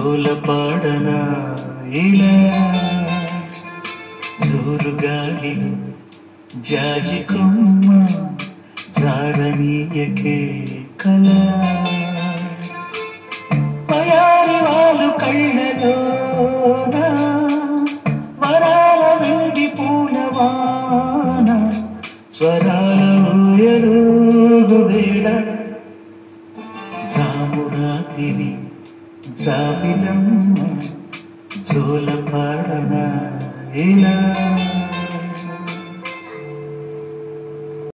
జోలపాడన ఇలా జోరుగాలి జాజి కొమ్మ జారనీయకే కళ పయారి వాళ్ళు కళ్ళలోన వరాల వెండి పూలవాన స్వరాల ఊయలుగు వేళ జామురాతిరి జాబిలమ్మ జోలపాడన ఇలా